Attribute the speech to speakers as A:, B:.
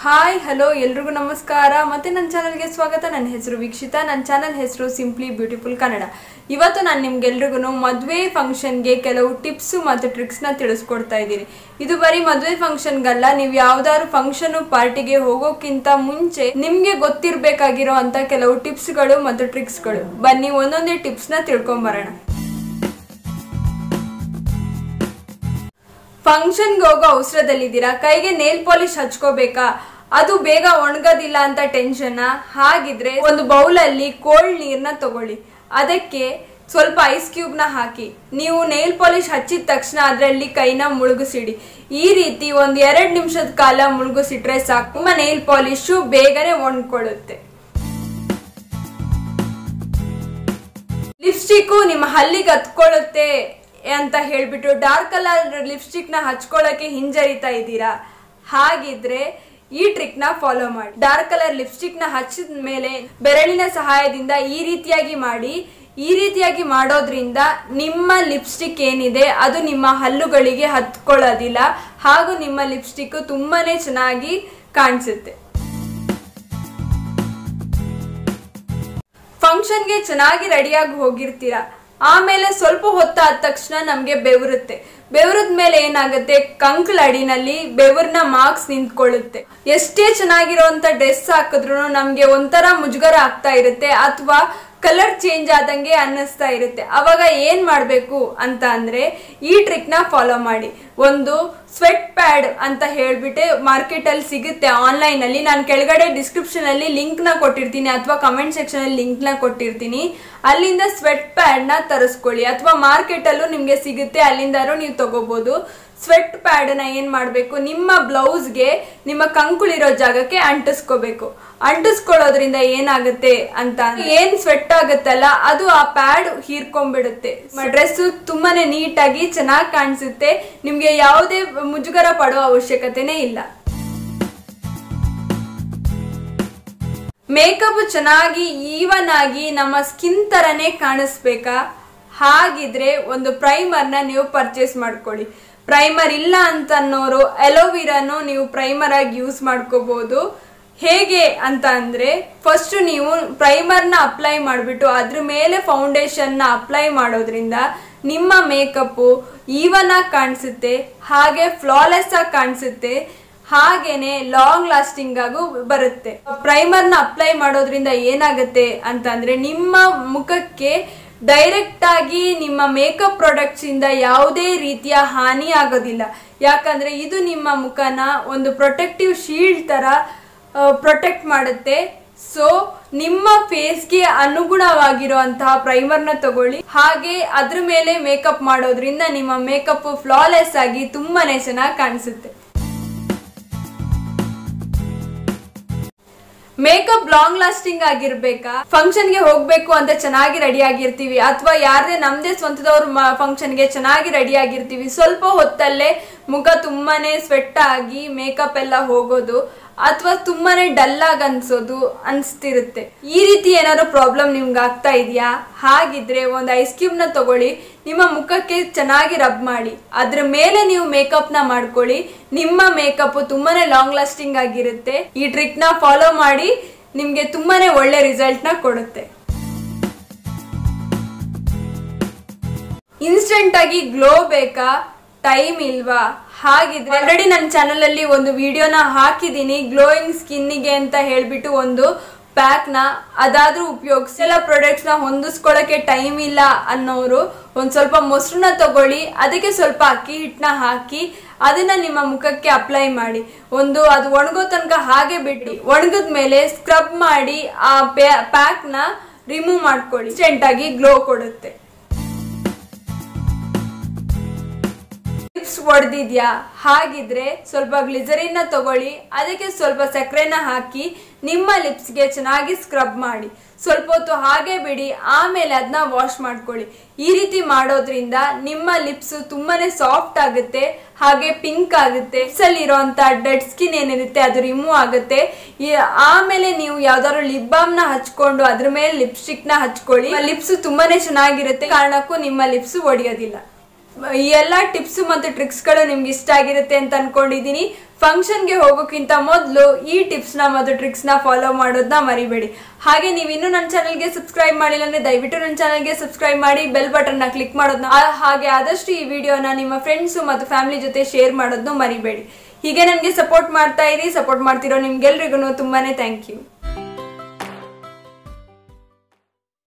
A: hi hello ಎಲ್ರಿಗೂ ನಮಸ್ಕಾರ ಮತ್ತೆ ನನ್ನ ಚಾನಲ್ಗೆ ಸ್ವಾಗತ ನನ್ನ ಹೆಸರು ವೀಕ್ಷಿತಾ ನನ್ನ ಚಾನಲ್ ಹೆಸರು ಸಿಂಪ್ಲಿ ಬ್ಯೂಟಿಫುಲ್ ಕನ್ನಡ ಇವತ್ತು ನಾನು ನಿಮ್ಗೆಲ್ರಿಗೂ ಮದುವೆ ಫಂಕ್ಷನ್ಗೆ ಕೆಲವು ಟಿಪ್ಸು ಮತ್ತು ಟ್ರಿಕ್ಸ್ನ ತಿಳಿಸ್ಕೊಡ್ತಾ ಇದ್ದೀನಿ ಇದು ಬರೀ ಮದುವೆ ಫಂಕ್ಷನ್ಗಲ್ಲ ನೀವು ಯಾವ್ದಾದ್ರು ಫಂಕ್ಷನ್ ಪಾರ್ಟಿಗೆ ಹೋಗೋಕ್ಕಿಂತ ಮುಂಚೆ ನಿಮ್ಗೆ ಗೊತ್ತಿರಬೇಕಾಗಿರೋ ಅಂತ ಕೆಲವು ಟಿಪ್ಸ್ಗಳು ಮತ್ತು ಟ್ರಿಕ್ಸ್ಗಳು ಬನ್ನಿ ಒಂದೊಂದೇ ಟಿಪ್ಸ್ನ ತಿಳ್ಕೊಂಬರೋಣ ಫಂಕ್ಷನ್ಗೆ ಹೋಗೋ ಅವಸರದಲ್ಲಿದ್ದೀರಾ ಕೈಗೆ ನೇಲ್ ಪಾಲಿಶ್ ಹಚ್ಕೋಬೇಕಾ ಅದು ಬೇಗ ಒಣಗೋದಿಲ್ಲ ಅಂತ ಟೆನ್ಷನ್ ಹಾಗಿದ್ರೆ ಒಂದು ಬೌಲಲ್ಲಿ ಕೋಲ್ಡ್ ನೀರ್ನ ತಗೊಳ್ಳಿ ಅದಕ್ಕೆ ಸ್ವಲ್ಪ ಐಸ್ ಕ್ಯೂಬ್ನ ಹಾಕಿ ನೀವು ನೇಲ್ ಪಾಲಿಶ್ ಹಚ್ಚಿದ ತಕ್ಷಣ ಅದರಲ್ಲಿ ಕೈನ ಮುಳುಗಿಸಿಡಿ ಈ ರೀತಿ ಒಂದು ಎರಡು ನಿಮಿಷದ ಕಾಲ ಮುಳುಗಿಸಿಟ್ರೆ ಸಾಕು ನಿಮ್ಮ ನೇಲ್ ಪಾಲಿಶು ಬೇಗನೆ ಒಣ್ಕೊಳ್ಳುತ್ತೆ ಲಿಪ್ಸ್ಟಿಕ್ ನಿಮ್ಮ ಹಲ್ಲಿಗೆ ಹತ್ಕೊಳ್ಳುತ್ತೆ ಅಂತ ಹೇಳ್ಬಿಟ್ಟು ಡಾರ್ಕ್ ಕಲರ್ ಲಿಪ್ಸ್ಟಿಕ್ ನ ಹಚ್ಕೊಳ್ಳೋಕೆ ಹಿಂಜರಿತಾ ಇದ್ದೀರಾ ಹಾಗಿದ್ರೆ ಈ ಟ್ರಿಕ್ ನ ಫಾಲೋ ಮಾಡಿ ಡಾರ್ಕ್ ಕಲರ್ ಲಿಪ್ಸ್ಟಿಕ್ ನ ಹಚ್ಚಿದ ಮೇಲೆ ಬೆರಳಿನ ಸಹಾಯದಿಂದ ಈ ರೀತಿಯಾಗಿ ಮಾಡಿ ಈ ರೀತಿಯಾಗಿ ಮಾಡೋದ್ರಿಂದ ನಿಮ್ಮ ಲಿಪ್ಸ್ಟಿಕ್ ಏನಿದೆ ಅದು ನಿಮ್ಮ ಹಲ್ಲುಗಳಿಗೆ ಹತ್ಕೊಳ್ಳೋದಿಲ್ಲ ಹಾಗೂ ನಿಮ್ಮ ಲಿಪ್ಸ್ಟಿಕ್ ತುಂಬಾನೇ ಚೆನ್ನಾಗಿ ಕಾಣಿಸುತ್ತೆ ಫಂಕ್ಷನ್ಗೆ ಚೆನ್ನಾಗಿ ರೆಡಿಯಾಗಿ ಹೋಗಿರ್ತೀರಾ ಆಮೇಲೆ ಸ್ವಲ್ಪ ಹೊತ್ತಾದ ತಕ್ಷಣ ನಮಗೆ ಬೆವರುತ್ತೆ ಬೆವರದ ಮೇಲೆ ಏನಾಗುತ್ತೆ ಕಂಕ್ಳ ಅಡಿನಲ್ಲಿ ಬೆವರ್ನ ಮಾರ್ಕ್ಸ್ ನಿಂತ್ಕೊಳ್ಳುತ್ತೆ ಎಷ್ಟೇ ಚೆನ್ನಾಗಿರೋಂಥ ಡ್ರೆಸ್ ಹಾಕಿದ್ರು ನಮಗೆ ಒಂಥರ ಮುಜುಗರ ಆಗ್ತಾ ಇರುತ್ತೆ ಅಥವಾ ಕಲರ್ ಚೇಂಜ್ ಆದಂಗೆ ಅನ್ನಿಸ್ತಾ ಇರುತ್ತೆ ಅವಾಗ ಏನ್ ಮಾಡಬೇಕು ಅಂತ ಅಂದ್ರೆ ಈ ಟ್ರಿಕ್ ನ ಫಾಲೋ ಮಾಡಿ ಒಂದು ಸ್ವೆಟ್ ಪ್ಯಾಡ್ ಅಂತ ಹೇಳ್ಬಿಟ್ಟು ಮಾರ್ಕೆಟ್ ಅಲ್ಲಿ ಸಿಗುತ್ತೆ ಆನ್ಲೈನ್ ಅಲ್ಲಿ ನಾನು ಕೆಳಗಡೆ ಡಿಸ್ಕ್ರಿಪ್ಷನ್ ಅಲ್ಲಿ ಲಿಂಕ್ ನ ಕೊಟ್ಟಿರ್ತೀನಿ ಅಥವಾ ಕಮೆಂಟ್ ಸೆಕ್ಷನ್ ಅಲ್ಲಿ ಲಿಂಕ್ ನ ಕೊಟ್ಟಿರ್ತೀನಿ ಅಲ್ಲಿಂದ ಸ್ವೆಟ್ ಪ್ಯಾಡ್ ನ ತರಿಸ್ಕೊಳ್ಳಿ ಅಥವಾ ಮಾರ್ಕೆಟ್ ಅಲ್ಲೂ ನಿಮ್ಗೆ ಸಿಗುತ್ತೆ ಅಲ್ಲಿಂದಾರು ನೀವು ತಗೋಬಹುದು ಸ್ವೆಟ್ ಪ್ಯಾಡ್ ನ ಏನ್ ಮಾಡ್ಬೇಕು ನಿಮ್ಮ ಬ್ಲೌಸ್ಗೆ ನಿಮ್ಮ ಕಂಕುಳಿರೋ ಜಾಗಕ್ಕೆ ಅಂಟಿಸ್ಕೋಬೇಕು ಅಂಟಿಸ್ಕೊಳ್ಳೋದ್ರಿಂದ ಏನಾಗುತ್ತೆ ಅಂತ ಏನ್ ಸ್ವೆಟ್ ಆಗುತ್ತಲ್ಲ ಅದು ಆ ಪ್ಯಾಡ್ ಹೀರ್ಕೊಂಡ್ಬಿಡುತ್ತೆ ಡ್ರೆಸ್ ತುಂಬಾನೇ ನೀಟಾಗಿ ಚೆನ್ನಾಗಿ ಕಾಣಿಸುತ್ತೆ ನಿಮ್ಗೆ ಯಾವುದೇ ಮುಜುಗರ ಪಡೋ ಅವಶ್ಯಕತೆನೇ ಇಲ್ಲ ಮೇಕಪ್ ಚೆನ್ನಾಗಿ ಈವನ್ ಆಗಿ ನಮ್ಮ ಸ್ಕಿನ್ ತರನೇ ಕಾಣಿಸ್ಬೇಕಾ ಹಾಗಿದ್ರೆ ಒಂದು ಪ್ರೈಮರ್ನ ನೀವು ಪರ್ಚೇಸ್ ಮಾಡ್ಕೊಳ್ಳಿ ಪ್ರೈಮರ್ ಇಲ್ಲ ಅಂತ ಅನ್ನೋರು ಎಲೋವಿರಾನು ನೀವು ಪ್ರೈಮರ್ ಆಗಿ ಯೂಸ್ ಮಾಡ್ಕೋಬಹುದು ಹೇಗೆ ಅಂತ ಅಂದ್ರೆ ಫಸ್ಟ್ ನೀವು ಪ್ರೈಮರ್ನ ಅಪ್ಲೈ ಮಾಡಿಬಿಟ್ಟು ಅದ್ರ ಮೇಲೆ ಫೌಂಡೇಶನ್ನ ಅಪ್ಲೈ ಮಾಡೋದ್ರಿಂದ ನಿಮ್ಮ ಮೇಕಪ್ಪು ಈವನ್ ಆಗಿ ಕಾಣಿಸುತ್ತೆ ಹಾಗೆ ಫ್ಲಾಲೆಸ್ ಆಗಿ ಕಾಣಿಸುತ್ತೆ ಹಾಗೇನೆ ಲಾಂಗ್ ಲಾಸ್ಟಿಂಗ್ ಆಗು ಬರುತ್ತೆ ಪ್ರೈಮರ್ನ ಅಪ್ಲೈ ಮಾಡೋದ್ರಿಂದ ಏನಾಗುತ್ತೆ ಅಂತಂದ್ರೆ ನಿಮ್ಮ ಮುಖಕ್ಕೆ ಡೈರೆಕ್ಟ್ ಆಗಿ ನಿಮ್ಮ ಮೇಕಪ್ ಪ್ರಾಡಕ್ಟ್ಸ್ ಇಂದ ಯಾವುದೇ ರೀತಿಯ ಹಾನಿ ಆಗೋದಿಲ್ಲ ಯಾಕಂದ್ರೆ ಇದು ನಿಮ್ಮ ಮುಖನ ಒಂದು ಪ್ರೊಟೆಕ್ಟಿವ್ ಶೀಲ್ಡ್ ತರ ಪ್ರೊಟೆಕ್ಟ್ ಮಾಡುತ್ತೆ ಸೊ ನಿಮ್ಮ ಫೇಸ್ಗೆ ಅನುಗುಣವಾಗಿರುವಂತಹ ಪ್ರೈಮರ್ನ ತಗೊಳ್ಳಿ ಹಾಗೆ ಅದ್ರ ಮೇಲೆ ಮೇಕಪ್ ಮಾಡೋದ್ರಿಂದ ನಿಮ್ಮ ಮೇಕಪ್ ಫ್ಲಾಲೆಸ್ ಆಗಿ ತುಂಬಾನೇ ಚೆನ್ನಾಗಿ ಕಾಣಿಸುತ್ತೆ ಮೇಕಪ್ ಲಾಂಗ್ ಲಾಸ್ಟಿಂಗ್ ಆಗಿರ್ಬೇಕಾ ಫಂಕ್ಷನ್ ಗೆ ಹೋಗ್ಬೇಕು ಅಂತ ಚೆನ್ನಾಗಿ ರೆಡಿ ಆಗಿರ್ತೀವಿ ಅಥವಾ ಯಾರದೇ ನಮ್ದೇ ಸ್ವಂತದವ್ರ ಫಂಕ್ಷನ್ ಗೆ ಚೆನ್ನಾಗಿ ರೆಡಿ ಆಗಿರ್ತೀವಿ ಸ್ವಲ್ಪ ಹೊತ್ತಲ್ಲೇ ಮುಖ ತುಂಬಾನೇ ಸ್ವೆಟ್ ಆಗಿ ಮೇಕಪ್ ಎಲ್ಲ ಹೋಗೋದು ಅಥವಾ ತುಂಬಾನೇ ಡಲ್ ಆಗಿ ಅನ್ಸೋದು ಅನ್ಸ್ತಿರುತ್ತೆ ಈ ರೀತಿ ಏನಾದ್ರು ಪ್ರಾಬ್ಲಮ್ ನಿಮ್ಗೆ ಆಗ್ತಾ ಇದೆಯಾ ಹಾಗಿದ್ರೆ ಒಂದು ಐಸ್ ಕ್ಯೂಬ್ ನ ತಗೊಳ್ಳಿ ನಿಮ್ಮ ಮುಖಕ್ಕೆ ಚೆನ್ನಾಗಿ ರಬ್ ಮಾಡಿ ಅದ್ರ ಮೇಲೆ ನೀವು ಮೇಕಪ್ ನ ಮಾಡ್ಕೊಳ್ಳಿ ನಿಮ್ಮ ಮೇಕಪ್ ತುಂಬಾನೇ ಲಾಂಗ್ ಲಾಸ್ಟಿಂಗ್ ಆಗಿರುತ್ತೆ ಈ ಟ್ರಿಕ್ ನ ಫಾಲೋ ಮಾಡಿ ನಿಮ್ಗೆ ತುಂಬಾನೇ ಒಳ್ಳೆ ರಿಸಲ್ಟ್ ನ ಕೊಡುತ್ತೆ ಇನ್ಸ್ಟೆಂಟ್ ಆಗಿ ಗ್ಲೋ ಬೇಕಾ ಟೈಮ್ ಇಲ್ವಾ ಹಾಗಿದ್ರೆ ಆಲ್ರೆಡಿ ನನ್ನ ಚಾನಲ್ ಅಲ್ಲಿ ಒಂದು ವಿಡಿಯೋನ ಹಾಕಿದೀನಿ ಗ್ಲೋಯಿಂಗ್ ಸ್ಕಿನ್ನಿಗೆ ಅಂತ ಹೇಳ್ಬಿಟ್ಟು ಒಂದು ಪ್ಯಾಕ್ ನ ಅದಾದ್ರೂ ಉಪಯೋಗಿಸಿ ಎಲ್ಲ ಪ್ರಾಡಕ್ಟ್ಸ್ ನ ಹೊಂದಿಸ್ಕೊಳಕ್ಕೆ ಟೈಮ್ ಇಲ್ಲ ಅನ್ನೋರು ಒಂದ್ ಸ್ವಲ್ಪ ಮೊಸರನ್ನ ತಗೊಳ್ಳಿ ಅದಕ್ಕೆ ಸ್ವಲ್ಪ ಅಕ್ಕಿ ಹಿಟ್ಟನ್ನ ಹಾಕಿ ಅದನ್ನ ನಿಮ್ಮ ಮುಖಕ್ಕೆ ಅಪ್ಲೈ ಮಾಡಿ ಒಂದು ಅದು ಒಣಗೋ ತನಕ ಹಾಗೆ ಬಿಟ್ಟು ಒಣಗದ ಮೇಲೆ ಸ್ಕ್ರಬ್ ಮಾಡಿ ಆ ಪ್ಯಾಕ್ ನ ರಿಮೂವ್ ಮಾಡ್ಕೊಳ್ಳಿ ಇನ್ಸ್ಟೆಂಟ್ ಆಗಿ ಗ್ಲೋ ಕೊಡುತ್ತೆ ಲಿಪ್ಸ್ ಒಡೆದಿದ್ಯಾ ಹಾಗಿದ್ರೆ ಸ್ವಲ್ಪ ಗ್ಲಿಸರಿನ್ ನ ತಗೊಳ್ಳಿ ಅದಕ್ಕೆ ಸ್ವಲ್ಪ ಸಕ್ಕರೆನ ಹಾಕಿ ನಿಮ್ಮ ಲಿಪ್ಸ್ಗೆ ಚೆನ್ನಾಗಿ ಸ್ಕ್ರಬ್ ಮಾಡಿ ಸ್ವಲ್ಪ ಹೊತ್ತು ಹಾಗೆ ಬಿಡಿ ಆಮೇಲೆ ಅದನ್ನ ವಾಶ್ ಮಾಡ್ಕೊಳ್ಳಿ ಈ ರೀತಿ ಮಾಡೋದ್ರಿಂದ ನಿಮ್ಮ ಲಿಪ್ಸ್ ತುಂಬಾನೇ ಸಾಫ್ಟ್ ಆಗುತ್ತೆ ಹಾಗೆ ಪಿಂಕ್ ಆಗುತ್ತೆ ಅಲ್ಲಿ ಇರೋಂತ ಡೆಡ್ ಸ್ಕಿನ್ ಏನಿರುತ್ತೆ ಅದು ರಿಮೂವ್ ಆಗುತ್ತೆ ಆಮೇಲೆ ನೀವು ಯಾವ್ದಾದ್ರು ಲಿಪ್ ಬಾಮ್ ನ ಹಚ್ಕೊಂಡು ಅದ್ರ ಮೇಲೆ ಲಿಪ್ಸ್ಟಿಕ್ ನ ಹಚ್ಕೊಳ್ಳಿ ಲಿಪ್ಸ್ ತುಂಬಾನೇ ಚೆನ್ನಾಗಿರುತ್ತೆ ಕಾರಣಕ್ಕೂ ನಿಮ್ಮ ಲಿಪ್ಸ್ ಒಡೆಯೋದಿಲ್ಲ ಈ ಎಲ್ಲ ಟಿಪ್ಸ್ ಮತ್ತು ಟ್ರಿಕ್ಸ್ಗಳು ನಿಮ್ಗೆ ಇಷ್ಟ ಆಗಿರುತ್ತೆ ಅಂತ ಅನ್ಕೊಂಡಿದ್ದೀನಿ ಫಂಕ್ಷನ್ಗೆ ಹೋಗೋಕ್ಕಿಂತ ಮೊದಲು ಈ ಟಿಪ್ಸ್ನ ಮತ್ತು ಟ್ರಿಕ್ಸ್ನ ಫಾಲೋ ಮಾಡೋದನ್ನ ಮರಿಬೇಡಿ ಹಾಗೆ ನೀವು ಇನ್ನೂ ನನ್ನ ಚಾನಲ್ಗೆ ಸಬ್ಸ್ಕ್ರೈಬ್ ಮಾಡಿಲ್ಲ ಅಂದ್ರೆ ದಯವಿಟ್ಟು ನನ್ನ ಚಾನಲ್ಗೆ ಸಬ್ಸ್ಕ್ರೈಬ್ ಮಾಡಿ ಬೆಲ್ ಬಟನ್ನ ಕ್ಲಿಕ್ ಮಾಡೋದನ್ನ ಆ- ಹಾಗೆ ಆದಷ್ಟು ಈ ವಿಡಿಯೋನ ನಿಮ್ಮ ಫ್ರೆಂಡ್ಸು ಮತ್ತು ಫ್ಯಾಮಿಲಿ ಜೊತೆ ಶೇರ್ ಮಾಡೋದನ್ನು ಮರಿಬೇಡಿ ಹೀಗೆ ನನಗೆ ಸಪೋರ್ಟ್ ಮಾಡ್ತಾ ಇರಿ ಸಪೋರ್ಟ್ ಮಾಡ್ತಿರೋ ನಿಮ್ಗೆಲ್ರಿಗೂ ತುಂಬಾನೇ ಥ್ಯಾಂಕ್ ಯು